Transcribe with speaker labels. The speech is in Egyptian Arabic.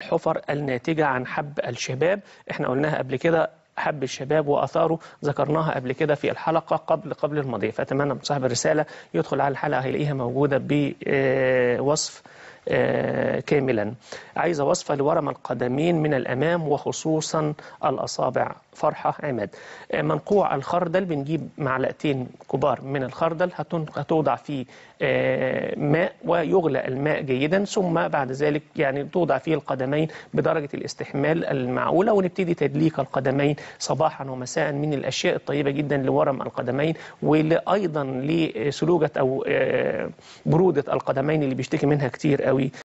Speaker 1: الحفر الناتجة عن حب الشباب احنا قلناها قبل كده حب الشباب واثاره ذكرناها قبل كده في الحلقه قبل قبل الماضيه فاتمنى من صاحب الرساله يدخل على الحلقه هيلاقيها موجوده بوصف كاملا عايزة وصفة لورم القدمين من الأمام وخصوصا الأصابع فرحة عماد منقوع الخردل بنجيب معلقتين كبار من الخردل هتوضع فيه ماء ويغلى الماء جيدا ثم بعد ذلك يعني توضع فيه القدمين بدرجة الاستحمال المعقولة ونبتدي تدليك القدمين صباحا ومساء من الأشياء الطيبة جدا لورم القدمين وأيضا لسلوجة أو برودة القدمين اللي بيشتكي منها كتير قوي